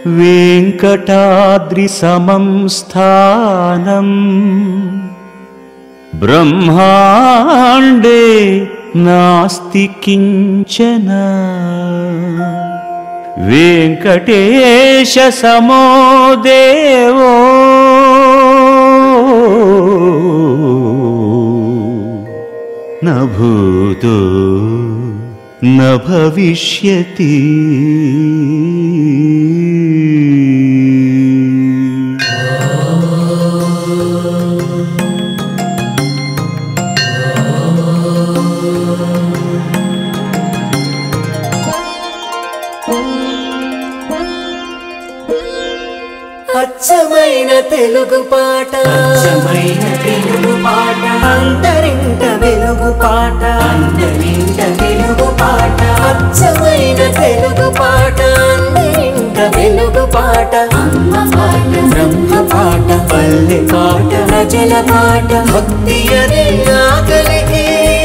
वेङ्कटाद्रिसमं स्थानम् ब्रह्माण्डे नास्ति किञ्चन वेङ्कटेशसमो देवो न भूतो न भविष्यति అచ్చమైన తెలుగు పాట అచ్చమైన తెలుగు పాట అంతరింట వెలుగు పాట అందరింట తెలుగు పాట అచ్చమైన తెలుగు పాట అందరింట వెలుగు పాట అమ్మ పాట బ్రహ్మ పాట పల్లె పాట ప్రజల పాట భక్తి అనే ఆకలికి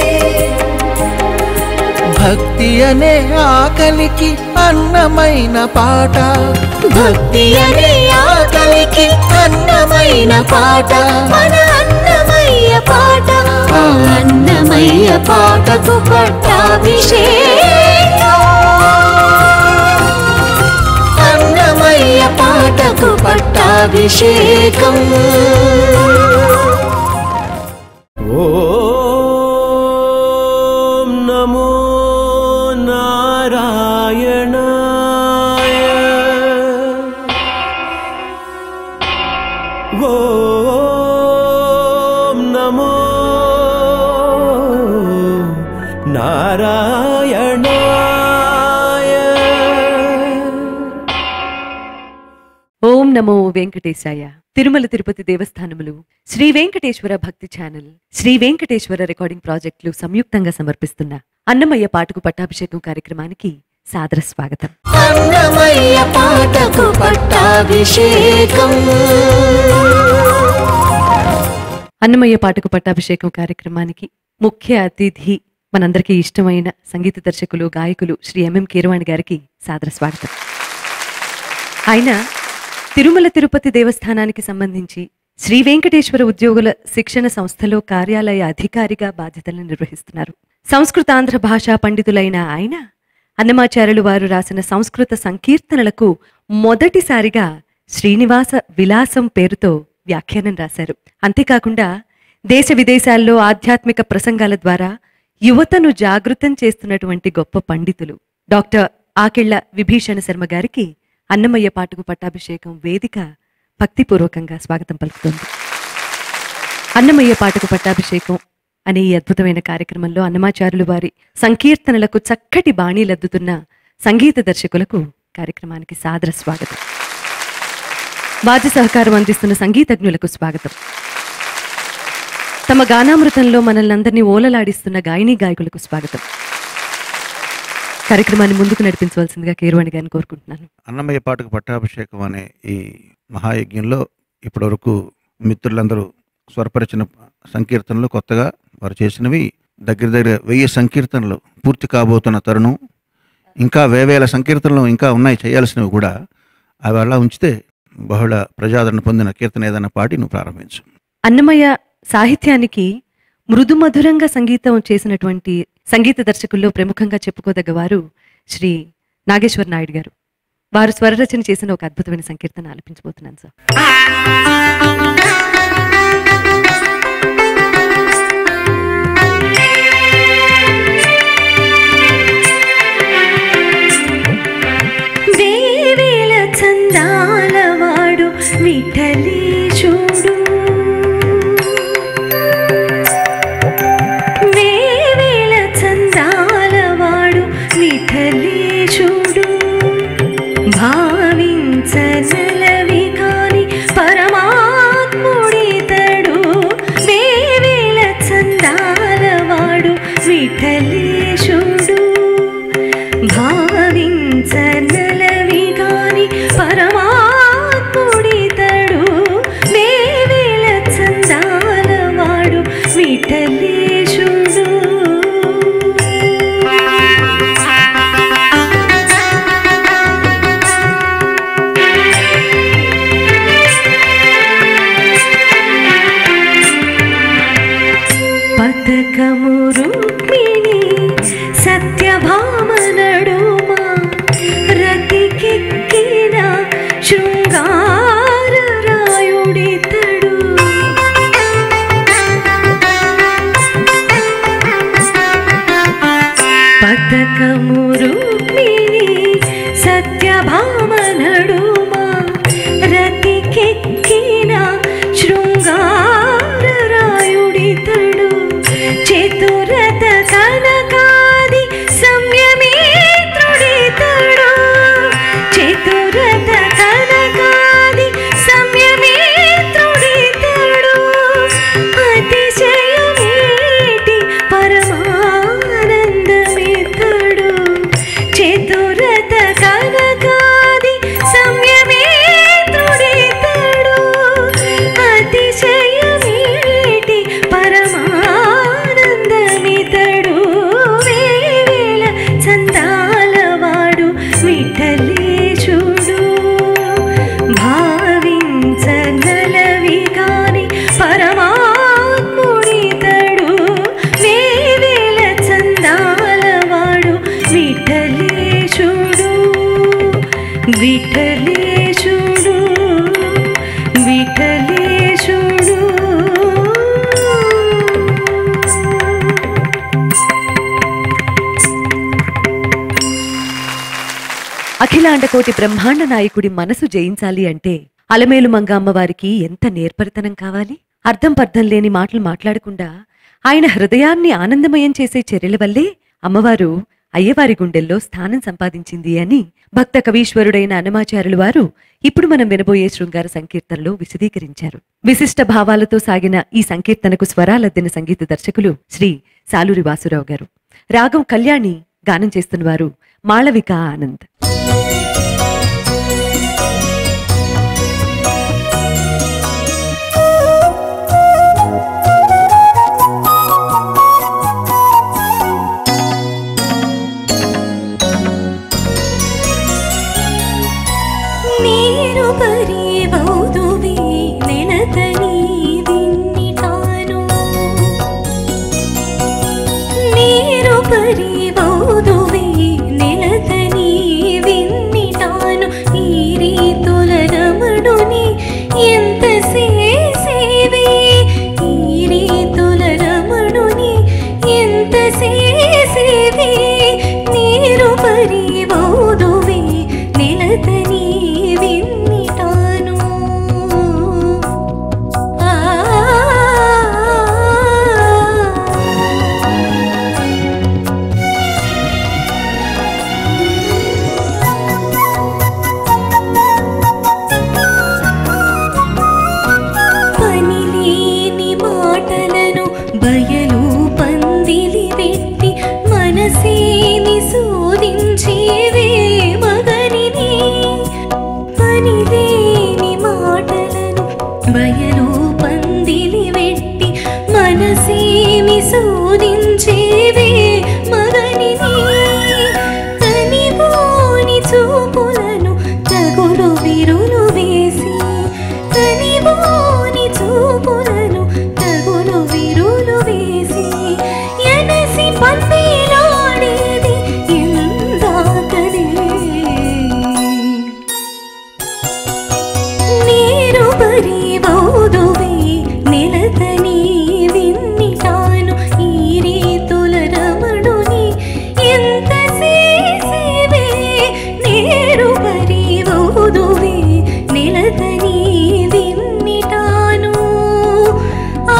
భక్తి అనే ఆకలికి అన్నమైన పాట భక్తి అనే ఆకలికి అన్నమైన పాట మన అన్నమయ్య పాట ఆ అన్నమయ్య పాటకు పట్టాభిషేకం అన్నమయ్య పాటకు పట్టాభిషేకం ॐ नमो नारायणाय ॐ नमो नारायणाय ఓం నమో వెంకటేశాయ తిరుమల తిరుపతి దేవస్థానములు శ్రీ వెంకటేశ్వర భక్తి ఛానల్ శ్రీ వెంకటేశ్వర రికార్డింగ్ ప్రాజెక్టులు సంయుక్తంగా సమర్పిస్తున్న అన్నమయ్య పాటకు పట్టాభిషేకం కార్యక్రమానికి సాదర స్వాగతం అన్నమయ్య పాటకు పట్టాభిషేకం అన్నమయ్య పాటకు పట్టాభిషేకం కార్యక్రమానికి ముఖ్య అతిథి మనందరికీ ఇష్టమైన సంగీత దర్శకులు గాయకులు శ్రీ ఎంఎం కీరవాణి గారికి సాదర స్వాగతం ఆయన తిరుమల తిరుపతి దేవస్థానానికి సంబంధించి శ్రీ వెంకటేశ్వర ఉద్యోగుల శిక్షణ సంస్థలో కార్యాలయ అధికారిగా బాధ్యతలను నిర్వహిస్తున్నారు సంస్కృతాంధ్ర భాషా పండితులైన ఆయన అన్నమాచార్యులు వారు రాసిన సంస్కృత సంకీర్తనలకు మొదటిసారిగా శ్రీనివాస విలాసం పేరుతో వ్యాఖ్యానం రాశారు అంతేకాకుండా దేశ విదేశాల్లో ఆధ్యాత్మిక ప్రసంగాల ద్వారా యువతను జాగృతం చేస్తున్నటువంటి గొప్ప పండితులు డాక్టర్ ఆకెళ్ల విభీషణ శర్మ గారికి అన్నమయ్య పాటకు పట్టాభిషేకం వేదిక భక్తిపూర్వకంగా స్వాగతం పలుకుతోంది అన్నమయ్య పాటకు పట్టాభిషేకం అనే ఈ అద్భుతమైన కార్యక్రమంలో అన్నమాచారులు వారి సంకీర్తనలకు చక్కటి బాణీలద్దుతున్న సంగీత దర్శకులకు కార్యక్రమానికి సాదర స్వాగతం వాద్య సహకారం అందిస్తున్న సంగీతజ్ఞులకు స్వాగతం తమ గానామృతంలో మనల్ని అందరినీ ఓలలాడిస్తున్న గాయని గాయకులకు స్వాగతం కార్యక్రమాన్ని ముందుకు నడిపించవలసిందిగా కేరవాణి గారిని కోరుకుంటున్నాను అన్నమయ్య పాటకు పట్టాభిషేకం అనే ఈ మహాయజ్ఞంలో ఇప్పటివరకు మిత్రులందరూ స్వరపరిచిన సంకీర్తనలు కొత్తగా వారు చేసినవి దగ్గర దగ్గర వెయ్యి సంకీర్తనలు పూర్తి కాబోతున్న తరుణం ఇంకా వేవేల సంకీర్తనలు ఇంకా ఉన్నాయి చేయాల్సినవి కూడా అవి అలా ఉంచితే బహుళ ప్రజాదరణ పొందిన కీర్తన ఏదైనా పాటి నువ్వు ప్రారంభించు అన్నమయ్య సాహిత్యానికి మృదుమధురంగా సంగీతం చేసినటువంటి సంగీత దర్శకుల్లో ప్రముఖంగా చెప్పుకోదగ్గ వారు శ్రీ నాగేశ్వర నాయుడు గారు వారు స్వరరచన చేసిన ఒక అద్భుతమైన సంకీర్తన ఆలపించబోతున్నాను సార్ వేవేల చందాలవాడు విఠలీశుడు వేవేల చందాలవాడు విఠలీశుడు భావించనలవి కాని పరమాత్ముడితడు వేవేల చందాలవాడు విఠలీశుడు భావించనలవి గాని పరమాత్ముడితడు వేవేల చందాలవాడు విఠలేశుడు భామ నడుమ రతికెక్కిన శృంగారరాయుడితడు చతురత కనకాది సంయమేత్రుడితడు చతురత కనకాది సంయమేత్రుడితడు అతిశయమేటి పరమానందమితడు చతురత కనకాది సంయమేత్రుడితడు అతిశయమేటి పరమానందమితడు వేవేల చందాలవాడు విఠలేశుడు భావించగలవి కాని పరమాత్ముడితడు వేవేల చందాలవాడు విఠలేశుడు విఠలేశుడు విఠలేశుడు అఖిలాండకోటి బ్రహ్మాండ నాయకుడి మనసు జయించాలి అంటే అలమేలు మంగ అమ్మవారికి ఎంత నేర్పరితనం కావాలి అర్థం పర్థం లేని మాటలు మాట్లాడకుండా ఆయన హృదయాన్ని ఆనందమయం చేసే చర్యల వల్లే అమ్మవారు అయ్యవారి గుండెల్లో స్థానం సంపాదించింది అని భక్త కవీశ్వరుడైన అనమాచారులు వారు ఇప్పుడు మనం వినబోయే శృంగార సంకీర్తనలో విశదీకరించారు విశిష్ట భావాలతో సాగిన ఈ సంకీర్తనకు స్వరాలద్దిన సంగీత దర్శకులు శ్రీ సాలూరి వాసురావు గారు రాగం కళ్యాణి గానం చేస్తున్నవారు మాళవిక ఆనంద్ ನೀರು ಬರೀಬಹುದುವೆ ನೆನತ ನೀವಿನ್ನಿಟಾನು ನೀರು ಬರೀಬಹುದುವೆ ನೆನತ ನೀವಿನ್ನಿಟಾನು ಈ ರೀತುಲ ರಮಣುನಿ ಎಂತ ಸೇವೆ ಈ ರೀತುల రమణుని ఎంత సేసేవి నీరు పరిబౌదువే నిలతని విన్నిటాను ఆ పనిలేని మాటలను బయలు పందిలి పెట్టి మనసేని శోధించేవే మగనిని పనిలేని మాటలను బయలు పందిలి పెట్టి మనసేమి శోధించేవే మగనిని కనిపోని చూపులను తగులు విరులు వేసి కనిపోని చూపులను తగులు విరులు వేసి ఎనసి పందిలాడేది ఎందాకనే ನೀರು ಬರೀಬಹುದುವೆ ನೆಲತನಿ ವಿನ್ನಿಟಾನು ಈ ರೀತುಲ ರಮಣುನಿ ಎಂತ ಸೇವೆ ನೀರು ಬರೀಬಹುದುವೆ ನೆಲತನಿ ವಿನ್ನಿಟಾನು ಆ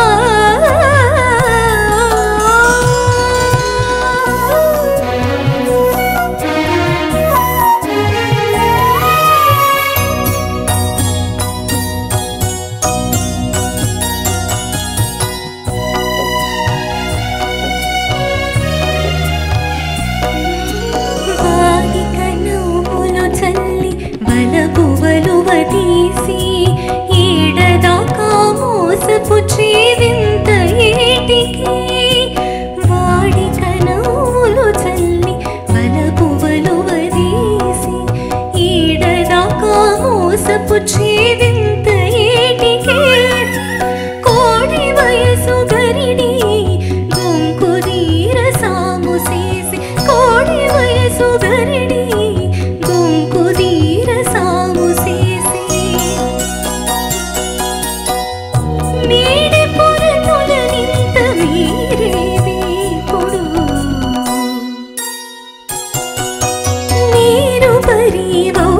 వాడిక నవ్వులు చల్లి బలపువలు వదీసి ఏడదాకా మోసపు చేవింత ఏటికి వాడిక నవ్వులు చల్లి బలపువలు వదీసి ఏడదాకా మోసపు చేవింత ఏటికి కోడి వయసు గరిడి గుంకుదీర సాము చేసి కోడి వయసు గరిడి గుంకుదీర సాము చేసి నీడి పొరతుల నింత మీరేవి పొడు నీరు పరివౌ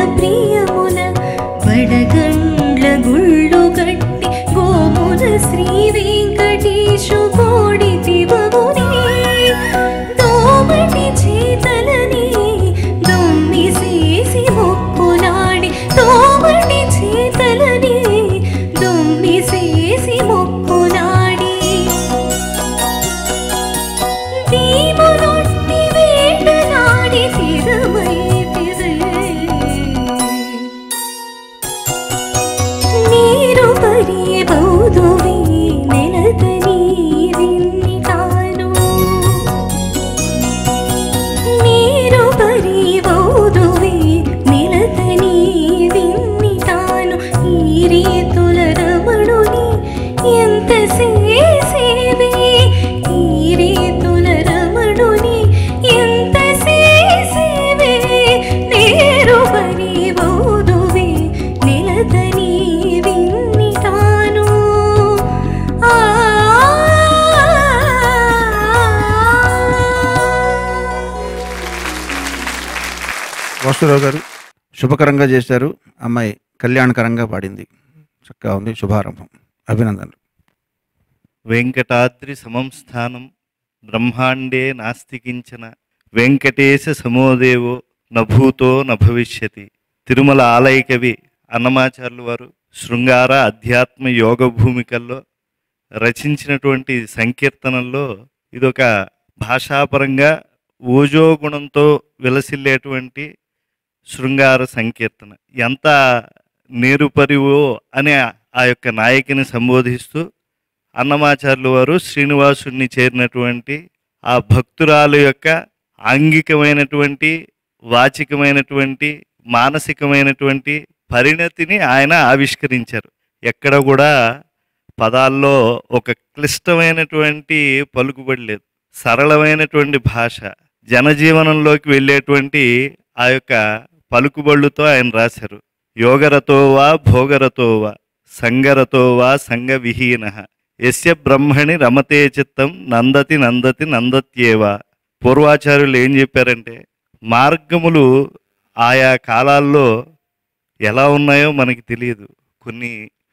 ప్రియమున వడగండ్ల గుళ్ళు కట్టి గోమున శ్రీ వెంకటేశు కోడితివముని దోమటి చేతలని దొమ్మి చేసి మొక్కులాడి దోమటి చేతలని దొమ్మి చేసి మొక్కులాడి దీములొట్టి వేటలాడి తిరమైతిదే. నీరు పరి బౌదువి నెలతని విన్నిటాను నీరు పరి బౌదువి నెలతని విన్నిటాను ఈ రీతుల రమణుని ఎంత సేసేవే ఈ రీతుల రమణుని ఎంత సేసేవే నేరు పరి బౌదువి నెలతని విన్నిటాను ఆ వాసురావు గారు శుభకరంగా చేశారు అమ్మాయి కళ్యాణకరంగా పాడింది చక్కగా ఉంది శుభారంభం అభినందనలు వెంకటాద్రి సమం స్థానం బ్రహ్మాండే నాస్తి కించన వెంకటేశ సమోదేవో నభూతో నభవిష్యతి తిరుమల ఆలయ కవి అన్నమాచార్యులు వారు శృంగార అధ్యాత్మ యోగ భూమికల్లో రచించినటువంటి సంకీర్తనల్లో ఇదొక భాషాపరంగా ఓజోగుణంతో విలసిల్లేటువంటి శృంగార సంకీర్తన ఎంత నేరుపరివో అనే ఆ యొక్క నాయకిని సంబోధిస్తూ అన్నమాచార్యులు వారు శ్రీనివాసుడిని చేరినటువంటి ఆ భక్తురాలు యొక్క ఆంగికమైనటువంటి వాచికమైనటువంటి మానసికమైనటువంటి పరిణతిని ఆయన ఆవిష్కరించారు ఎక్కడ కూడా పదాల్లో ఒక క్లిష్టమైనటువంటి పలుకుబడి లేదు సరళమైనటువంటి భాష జనజీవనంలోకి వెళ్ళేటువంటి ఆ యొక్క పలుకుబళ్ళుతో ఆయన రాశారు యోగరతోవా భోగరతోవా సంగరతోవా సంగ విహీన యస్య బ్రహ్మణి రమతే చిత్తం నందతి నందతి నందత్యేవా పూర్వాచార్యులు ఏం చెప్పారంటే మార్గములు ఆయా కాలాల్లో ఎలా ఉన్నాయో మనకి తెలియదు కొన్ని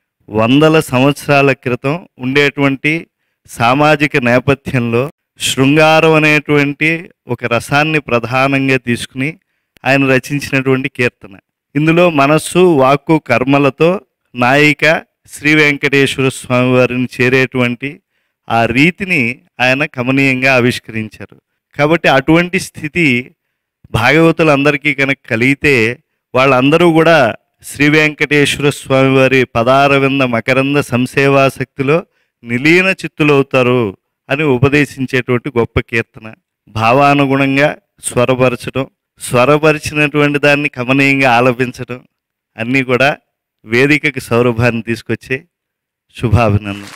వందల సంవత్సరాల క్రితం ఉండేటువంటి సామాజిక నేపథ్యంలో శృంగారం అనేటువంటి ఒక రసాన్ని ప్రధానంగా తీసుకుని ఆయన రచించినటువంటి కీర్తన ఇందులో మనస్సు వాక్కు కర్మలతో నాయిక శ్రీ వెంకటేశ్వర స్వామి వారిని చేరేటువంటి ఆ రీతిని ఆయన కమనీయంగా ఆవిష్కరించారు కాబట్టి అటువంటి స్థితి భాగవతులందరికీ కనుక కలిగితే వాళ్ళందరూ కూడా శ్రీ వెంకటేశ్వర స్వామి వారి పదారవింద మకరంద సంసేవాసక్తిలో నిలీన చిత్తులవుతారు అని ఉపదేశించేటువంటి గొప్ప కీర్తన భావానుగుణంగా స్వరపరచడం స్వరపరిచినటువంటి దాన్ని కమనీయంగా ఆలపించడం అన్నీ కూడా వేదికకి సౌరభాన్ని తీసుకొచ్చే శుభాభినందన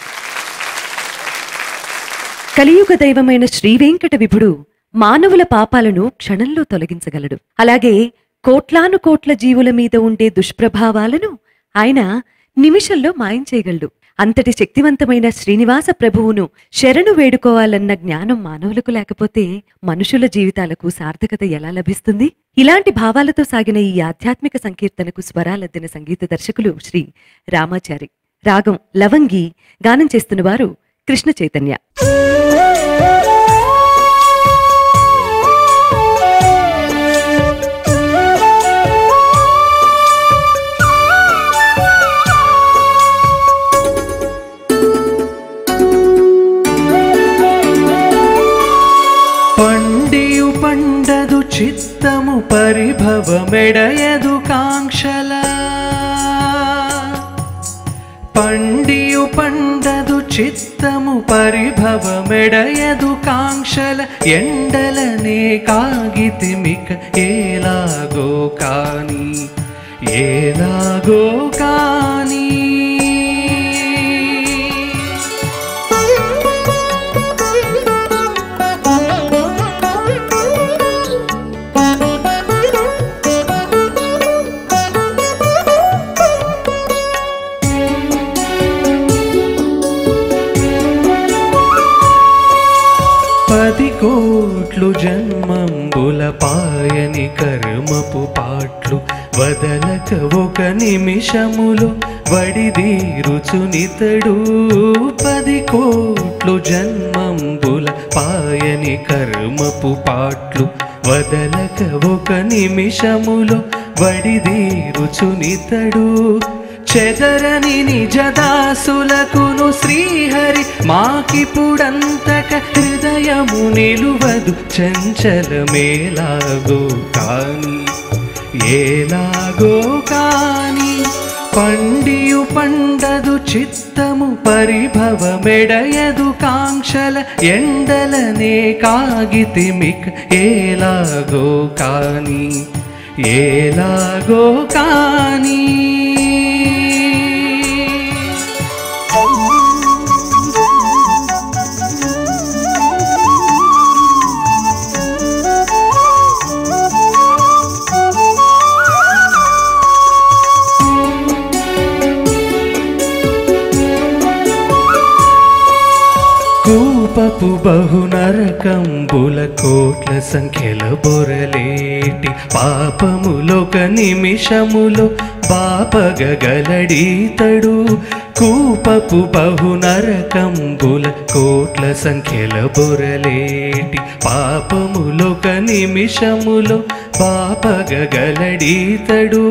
కలియుగ దైవమైన శ్రీ వెంకట విభుడు మానవుల పాపాలను క్షణంలో తొలగించగలడు అలాగే కోట్లాను కోట్ల జీవుల మీద ఉండే దుష్ప్రభావాలను ఆయన నిమిషంలో మాయం చేయగలడు అంతటి శక్తివంతమైన శ్రీనివాస ప్రభువును శరణు వేడుకోవాలన్న జ్ఞానం మానవులకు లేకపోతే మనుషుల జీవితాలకు సార్థకత ఎలా లభిస్తుంది ఇలాంటి భావాలతో సాగిన ఈ ఆధ్యాత్మిక సంకీర్తనకు స్వరాలద్దిన సంగీత దర్శకులు శ్రీ రామాచారి రాగం లవంగి గానం చేస్తున్న వారు కృష్ణ చైతన్య పండియు పండదు చిత్తము పరిభవమెడయదు కాంక్షల పండియు పండదు చిత్తము పరిభవమెడయదు కాంక్షల ఎండలనే కాగితిమిక ఏలాగో కాని ఏలాగో కాని పది కోట్లు జన్మంబుల పాయని కర్మపు పాట్లు వదలక ఒక నిమిషములో వడిదీరుచునితడు పది కోట్లు జన్మంబుల పాయని కర్మపు పాట్లు వదలక ఒక నిమిషములో వడిదీరుచునితడు చెదరని నిజదాసులకును శ్రీహరి మాకిపుడంతక హృదయము నిలువదు చంచలమేలాగో కాని ఏలాగో కాని పండియు పండదు చిత్తము పరిభవమెడయదు కాంక్షల ఎండలనే కాగితిమిక ఏలాగో కాని ఏలాగో కాని కూపపు బహునరకంబుల కోట్ల సంఖ్యల బొరలేటి పాపములొక నిమిషములో పాపగలడీతడు కూపపు బహునరకంబుల కోట్ల సంఖ్యల బొరలేటి పాపములొక నిమిషములో పాపగలడీతడు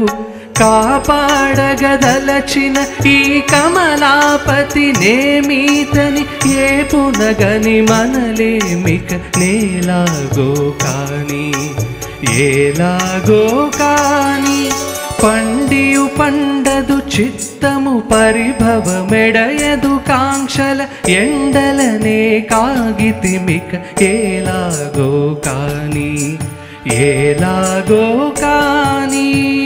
కాపాడగదలచిన ఈ కమలాపతి నేమీతని ఏ పునగని మనలేమిక నేలాగో కాని ఏలాగో కాని పండియు పండదు చిత్తము పరిభవమెడయదు కాంక్షల ఎండలనే కాగితిమిక ఏలాగో కాని ఏలాగో కాని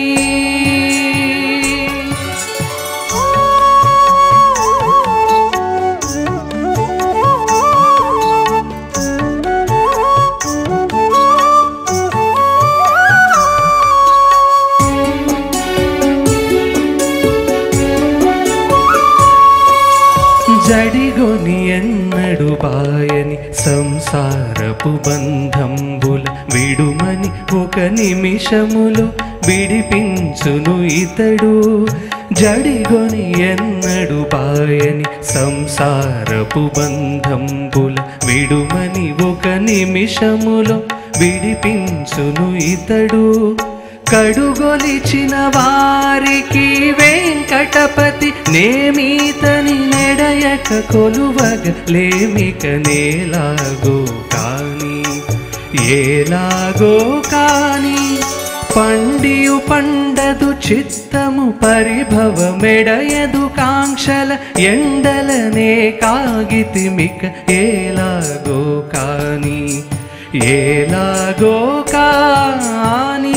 జడిగొని ఎన్నడు బాయని సంసారపు బంధంబుల విడుమని ఒక నిమిషములో విడిపించును ఇతడు జడిగొని ఎన్నడు బాయని సంసారపు బంధంబుల విడుమని ఒక నిమిషములో విడిపించును ఇతడు కడుగొలిచిన వారికి వెంకటపతి నేమీతని నెడయక కొలువగ లేమిక నేలాగో కాని ఏలాగో కాని పండియు పండదు చిత్తము పరిభవమెడయదు కాంక్షల ఎండలనే కాగితిమిక ఏలాగో కాని ఏలాగో కాని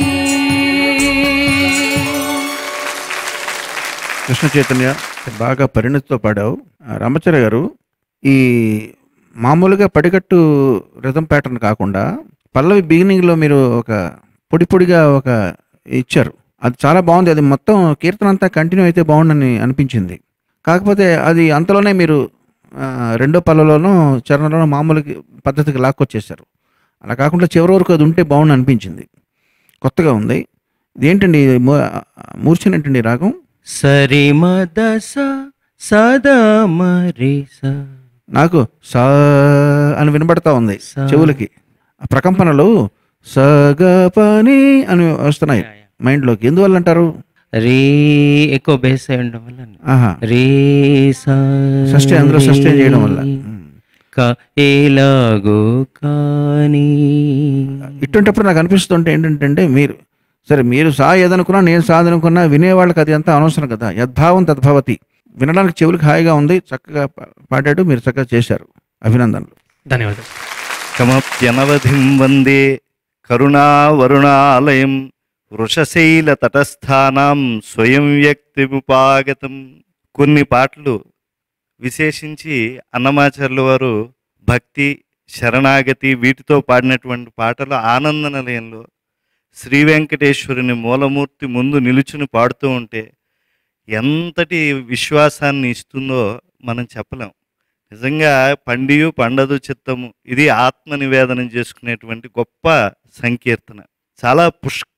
కృష్ణ చైతన్య బాగా పరిణతితో పాడావు ఆ, రామచర్య గారు ఈ మామూలుగా పడికట్టు రిథం ప్యాటర్న్ కాకుండా పల్లవి బిగినింగ్లో మీరు ఒక పొడి పొడిగా ఒక ఇచ్చారు అది చాలా బాగుంది అది మొత్తం కీర్తన అంతా కంటిన్యూ అయితే బాగుండని అనిపించింది కాకపోతే అది అంతలోనే మీరు ఆ, రెండో పల్లలోనూ చరణంలోనూ మామూలు పద్ధతికి లాక్కొచ్చేసారు అలా కాకుండా చివరి వరకు అది ఉంటే బాగుండి అనిపించింది కొత్తగా ఉంది ఇదేంటండి మూ- మూర్ఛన ఏంటండి ఈ రాగం సరి మద స సదా మరి స నాకు సా అని వినబడతా ఉంది సా. చెవులకి ఆ ప్రకంపనలు సగ పని అని వస్తున్నాయి మైండ్లోకి ఎందువల్ల అంటారు రీ ఎక్కువ బేస్ అయి ఉండడం వల్ల ఆహా రీ సా సస్టైన్ అందులో సస్టైన్ చేయడం వల్ల రీ. ఉమ్. క ఎలాగో కానీ ఇటువంటిప్పుడు నాకు అనిపిస్తుంటే ఏంటంటే మీరు సరే మీరు సా ఏదనుకున్నా నేను సా అనుకున్నా వినేవాళ్ళకి అది అంతా అనవసరం కదా యద్భావం తద్భవతి వినడానికి చెవులకు హాయిగా ఉంది చక్కగా పా- పాడాడు మీరు చక్కగా చేశారు అభినందనలు ధన్యవాదాలు కమప్యనవధిం వందే కరుణావరుణాలయం వృషశైల తటస్థానాం స్వయం వ్యక్తిముపాగతం కొన్ని పాటలు విశేషించి అన్నమాచార్యుల వారు భక్తి శరణాగతి వీటితో పాడినటువంటి పాటలు ఆనంద నిలయంలో శ్రీ వెంకటేశ్వరుని మూలమూర్తి ముందు నిలుచుని పాడుతూ ఉంటే ఎంతటి విశ్వాసాన్ని ఇస్తుందో మనం చెప్పలేం నిజంగా పండియు పండదు చిత్తము ఇది ఆత్మ నివేదనం చేసుకునేటువంటి గొప్ప సంకీర్తన చాలా పుష్కలంగా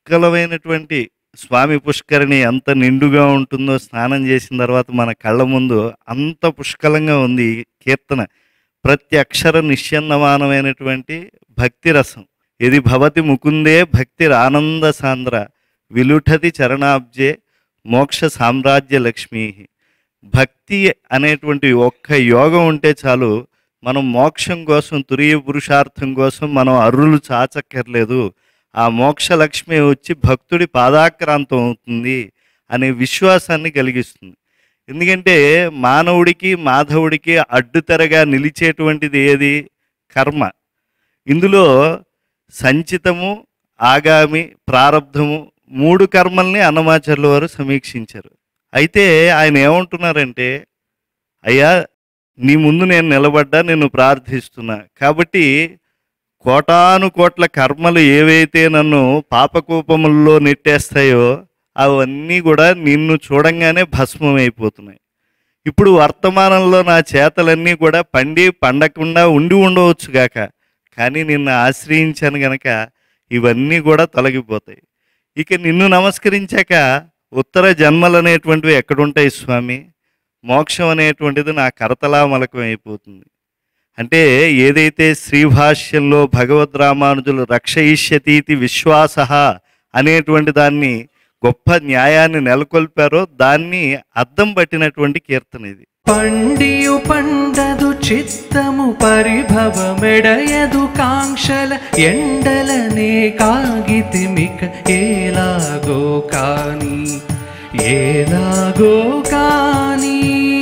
పుష్కలమైనటువంటి స్వామి పుష్కరిణి ఎంత నిండుగా ఉంటుందో స్నానం చేసిన తర్వాత మన కళ్ళ ముందు అంత పుష్కలంగా ఉంది ఈ కీర్తన ప్రతి అక్షర నిశ్చందమానమైనటువంటి భక్తి రసం ఇది భవతి ముకుందే భక్తి ఆనంద సాంద్ర విలుఠతి చరణాబ్జే మోక్ష సామ్రాజ్య లక్ష్మీ భక్తి అనేటువంటి ఒక్క యోగం ఉంటే చాలు మనం మోక్షం కోసం తురియ పురుషార్థం కోసం మనం అర్రులు చాచక్కర్లేదు ఆ మోక్ష లక్ష్మి వచ్చి భక్తుడి పాదాక్రాంతం అవుతుంది అనే విశ్వాసాన్ని కలిగిస్తుంది ఎందుకంటే మానవుడికి మాధవుడికి అడ్డుతెరగా నిలిచేటువంటిది ఏది కర్మ ఇందులో సంచితము ఆగామి ప్రారంధము మూడు కర్మల్ని అన్నమాచార్యుల వారు సమీక్షించారు అయితే ఆయన ఏమంటున్నారంటే అయ్యా నీ ముందు నేను నిలబడ్డా నిన్ను ప్రార్థిస్తున్నా కాబట్టి కోటాను కోట్ల కర్మలు ఏవైతే నన్ను పాపకూపముల్లో నెట్టేస్తాయో అవన్నీ కూడా నిన్ను చూడంగానే భస్మం అయిపోతున్నాయి ఇప్పుడు వర్తమానంలో నా చేతలన్నీ కూడా పండి పండకుండా ఉండి ఉండవచ్చు గాక కానీ నిన్ను ఆశ్రయించాను గనక ఇవన్నీ కూడా తొలగిపోతాయి ఇక నిన్ను నమస్కరించాక ఉత్తర జన్మలు అనేటువంటివి ఎక్కడుంటాయి స్వామి మోక్షం అనేటువంటిది నా కరతలామలకం అయిపోతుంది అంటే ఏదైతే శ్రీభాష్యంలో భగవద్ రామానుజులు రక్షయిష్యతీతి విశ్వాస అనేటువంటి దాన్ని గొప్ప న్యాయాన్ని నెలకొల్పారో దాన్ని అద్దం పట్టినటువంటి కీర్తన ఇది పండియు పండదు చిత్తము పరిభవమెడయదు కాంక్షల ఎండలనే కాగితిమిక ఏలాగో కాని ఏలాగో కాని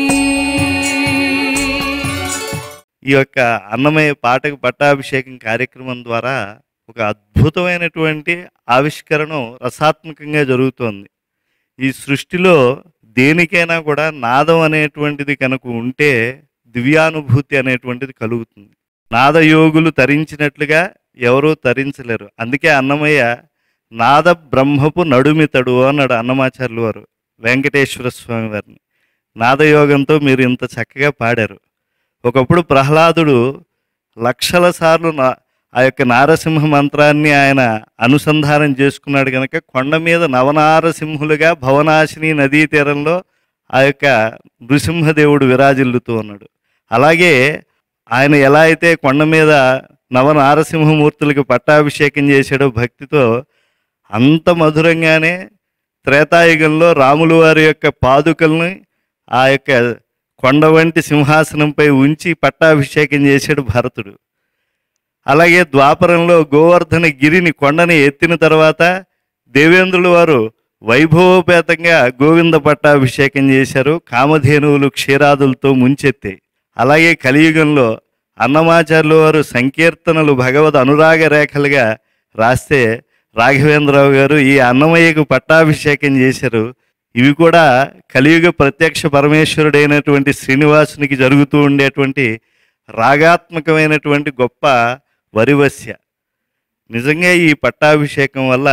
ఈ యొక్క అన్నమయ్య పాటకు పట్టాభిషేకం కార్యక్రమం ద్వారా ఒక అద్భుతమైనటువంటి ఆవిష్కరణ రసాత్మకంగా జరుగుతోంది ఈ సృష్టిలో దేనికైనా కూడా నాదం అనేటువంటిది కనుక ఉంటే దివ్యానుభూతి అనేటువంటిది కలుగుతుంది నాదయోగులు తరించినట్లుగా ఎవరూ తరించలేరు అందుకే అన్నమయ్య నాద బ్రహ్మపు నడుమితడు అన్నాడు అన్నమాచార్యులు వారు వెంకటేశ్వర స్వామి వారిని నాదయోగంతో మీరు ఇంత చక్కగా పాడారు ఒకప్పుడు ప్రహ్లాదుడు లక్షల సార్లు నా ఆ యొక్క నారసింహ మంత్రాన్ని ఆయన అనుసంధానం చేసుకున్నాడు కనుక కొండ మీద నవనారసింహులుగా భవనాశిని నదీ తీరంలో ఆ యొక్క నృసింహదేవుడు విరాజిల్లుతూ ఉన్నాడు అలాగే ఆయన ఎలా అయితే కొండ మీద నవనారసింహమూర్తులకు పట్టాభిషేకం చేశాడో భక్తితో అంత మధురంగానే త్రేతాయుగంలో రాములు వారి యొక్క పాదుకల్ని ఆ యొక్క కొండ వంటి సింహాసనంపై ఉంచి పట్టాభిషేకం చేశాడు భరతుడు అలాగే ద్వాపరంలో గోవర్ధన గిరిని కొండని ఎత్తిన తర్వాత దేవేంద్రుల వారు వైభవోపేతంగా గోవింద పట్టాభిషేకం చేశారు కామధేనువులు క్షీరాదులతో ముంచెత్తాయి అలాగే కలియుగంలో అన్నమాచార్యుల వారు సంకీర్తనలు భగవద్ అనురాగ రేఖలుగా రాస్తే రాఘవేంద్రరావు గారు ఈ అన్నమయ్యకు పట్టాభిషేకం చేశారు ఇవి కూడా కలియుగ ప్రత్యక్ష పరమేశ్వరుడైనటువంటి శ్రీనివాసునికి జరుగుతూ ఉండేటువంటి రాగాత్మకమైనటువంటి గొప్ప వరివస్య నిజంగా ఈ పట్టాభిషేకం వల్ల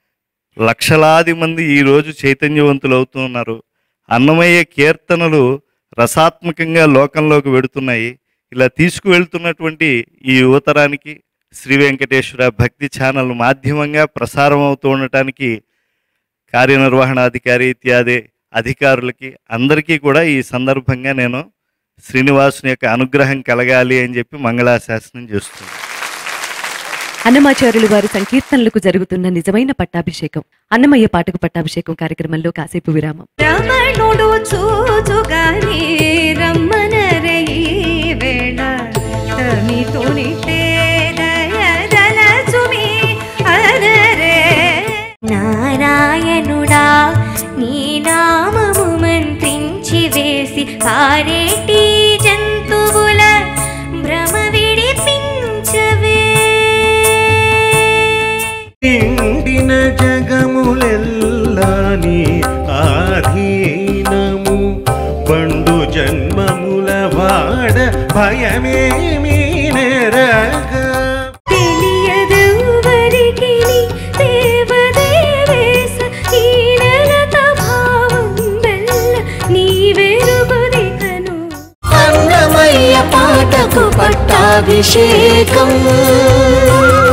లక్షలాది మంది ఈరోజు చైతన్యవంతులు అవుతున్నారు అన్నమయ్య కీర్తనలు రసాత్మకంగా లోకంలోకి వెడుతున్నాయి ఇలా తీసుకువెళ్తున్నటువంటి ఈ యువతరానికి శ్రీ వెంకటేశ్వర భక్తి ఛానల్ మాధ్యమంగా ప్రసారం అవుతూ ఉండటానికి కార్యనిర్వహణాధికారి ఇత్యాది అధికారులకి అందరికీ కూడా ఈ సందర్భంగా నేను శ్రీనివాసుని యొక్క అనుగ్రహం కలగాలి అని చెప్పి మంగళాశాసనం చేస్తున్నాను అన్నమాచార్యులు వారి సంకీర్తనలకు జరుగుతున్న నిజమైన పట్టాభిషేకం అన్నమయ్య పాటకు పట్టాభిషేకం కార్యక్రమంలో కాసేపు విరామం రమణుడు చూచుగాని రమ్మనరే ఈ వేళ తమితోనిటే దయదలచుమి అనరే నారాయణుడా నీ నామము మంత్రించి వేసి పారేటి జంతువుల భ్రమ విడిపించవే నిండిన జగములెల్లాని ఆధీనము బండు జన్మముల వాడ భయమేమీ నెరగా తెలియదెవ్వరికి నీ దేవదేవేశ ఈ నెలత భావం వెల్ల నీ వెరుగుదికను అన్నమయ్య పాటకు పట్టాభిషేకం